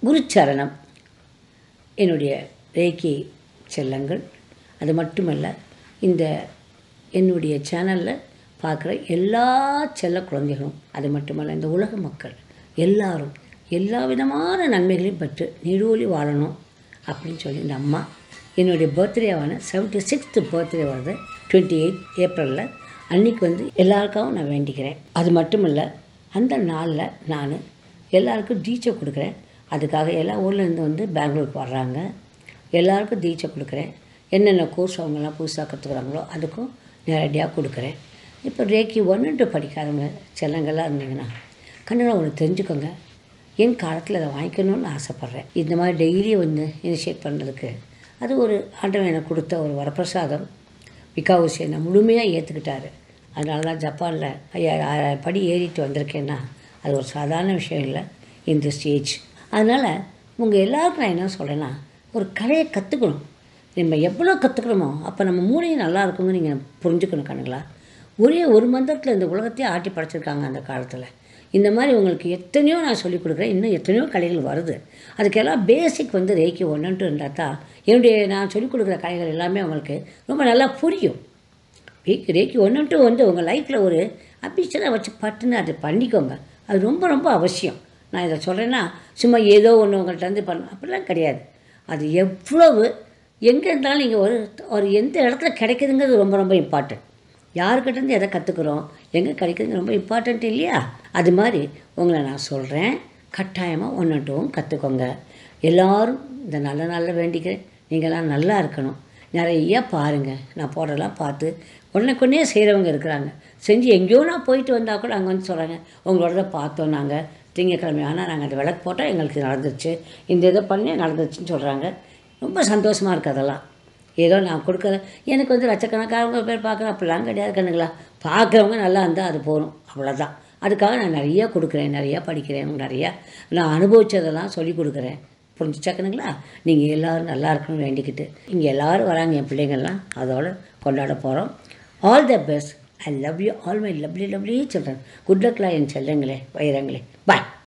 குருச்சரணம் என்னுடைய ரேக்கி செல்லங்கள் அது மட்டுமல்ல இந்த என்னுடைய சேனலில் பார்க்குற எல்லா செல்ல குழந்தைகளும் அது மட்டுமல்ல இந்த உலக மக்கள் எல்லாரும் எல்லா விதமான நன்மைகளையும் பெற்று நீடூழி வாழணும் அப்படின்னு சொல்லி இந்த அம்மா என்னுடைய பர்த்டேவான செவன்ட்டி சிக்ஸ்த்து பர்த்டே வருது டுவெண்ட்டி எயிட் ஏப்ரலில் அன்றைக்கி வந்து எல்லாருக்காகவும் நான் வேண்டிக்கிறேன் அது மட்டும் இல்லை அந்த நாளில் நான் எல்லாருக்கும் தீட்சை கொடுக்குறேன் அதுக்காக எல்லா ஊர்லேருந்து வந்து பெங்களூருக்கு வர்றாங்க எல்லாருக்கும் தீட்சை கொடுக்குறேன் என்னென்ன கோர்ஸ் அவங்கெல்லாம் புதுசாக கற்றுக்குறாங்களோ அதுக்கும் நேரடியாக கொடுக்குறேன் இப்போ ரேக்கி ஒன்று படிக்காதவங்க செல்லங்கள்லாம் இருந்தீங்கன்னா கண்டிப்பாக ஒன்று தெரிஞ்சுக்கோங்க என் காலத்தில் அதை வாங்கிக்கணும்னு ஆசைப்பட்றேன் இந்த மாதிரி டெய்லி வந்து இனிஷியேட் பண்ணுறதுக்கு அது ஒரு ஆண்டவன் எனக்கு கொடுத்த ஒரு வரப்பிரசாதம் விகாவுசி என்னை முழுமையாக ஏற்றுக்கிட்டாரு அதனால தான் ஜப்பானில் ஐயா ஆயிரம் படி ஏறிட்டு வந்திருக்கேன்னா அது ஒரு சாதாரண விஷயம் இல்லை இந்த ஸ்டேஜ் அதனால் உங்கள் எல்லாருக்கும் நான் என்ன சொல்கிறேன்னா ஒரு கலையை கற்றுக்கணும் நம்ம எவ்வளோ கற்றுக்கணுமோ அப்போ நம்ம மூளையும் நல்லா இருக்குங்க நீங்கள் புரிஞ்சுக்கணும் கண்ணுங்களா ஒரே ஒரு மந்திரத்தில் இந்த உலகத்தையே ஆட்டி படைச்சிருக்காங்க அந்த காலத்தில் இந்த மாதிரி உங்களுக்கு எத்தனையோ நான் சொல்லிக் கொடுக்குறேன் இன்னும் எத்தனையோ கலைகள் வருது அதுக்கெல்லாம் பேசிக் வந்து ரேக்கி ஒன்றுன்ட்டு இருந்தால் தான் என்னுடைய நான் சொல்லிக் கொடுக்குற கலைகள் எல்லாமே உங்களுக்கு ரொம்ப நல்லா புரியும் ரேக்கி ரேக்கி ஒன்றுன்ட்டு வந்து உங்கள் லைஃப்பில் ஒரு அபிஷனாக வச்சு பட்டுன்னு அதை பண்ணிக்கோங்க அது ரொம்ப ரொம்ப அவசியம் நான் இதை சொல்கிறேன்னா சும்மா ஏதோ ஒன்று உங்கள்கிட்ட வந்து பண்ண அப்படிலாம் கிடையாது அது எவ்வளவு எங்கே இருந்தாலும் நீங்கள் ஒரு ஒரு எந்த இடத்துல கிடைக்குதுங்கிறது ரொம்ப ரொம்ப இம்பார்ட்டன்ட் யாருக்கிட்டேருந்து எதை கற்றுக்குறோம் எங்கே கிடைக்குதுங்க ரொம்ப இம்பார்ட்டண்ட் இல்லையா அது மாதிரி உங்களை நான் சொல்கிறேன் கட்டாயமாக ஒன்றுட்டும் கற்றுக்கோங்க எல்லாரும் இந்த நல்ல நாளில் வேண்டிக்கிறேன் நீங்களாம் நல்லா இருக்கணும் நிறைய பாருங்கள் நான் போடுறதெல்லாம் பார்த்து உடனே செய்கிறவங்க இருக்கிறாங்க செஞ்சு எங்கேயோ நான் போயிட்டு வந்தால் கூட அங்கே வந்து சொல்கிறாங்க உங்களோட பார்த்தோம் நாங்கள் திங்கக்கிழமை ஆனால் நாங்கள் அந்த விளக்கு போட்டால் எங்களுக்கு நடந்துருச்சு இந்த இதை பண்ணி நடந்துருச்சுன்னு சொல்கிறாங்க ரொம்ப சந்தோஷமாக இருக்குது அதெல்லாம் ஏதோ நான் கொடுக்குற எனக்கு வந்து லட்சக்கணக்காரவங்க பேர் பார்க்குறேன் அப்படிலாம் கிடையாது கண்ணுங்களா பார்க்குறவங்க நல்லா இருந்தால் அது போதும் அவ்வளோதான் அதுக்காக நான் நிறையா கொடுக்குறேன் நிறையா படிக்கிறேன் நிறையா நான் அனுபவித்ததெல்லாம் சொல்லி கொடுக்குறேன் புரிஞ்சுச்சா கண்ணுங்களா நீங்கள் எல்லோரும் நல்லா இருக்கணும்னு வேண்டிக்கிட்டு இங்கே எல்லோரும் வராங்க என் பிள்ளைங்கள்லாம் அதோட கொண்டாட போகிறோம் all the best I love you all my lovely lovely children good லக்லா என் செல்லங்களே வைரங்களே பாய்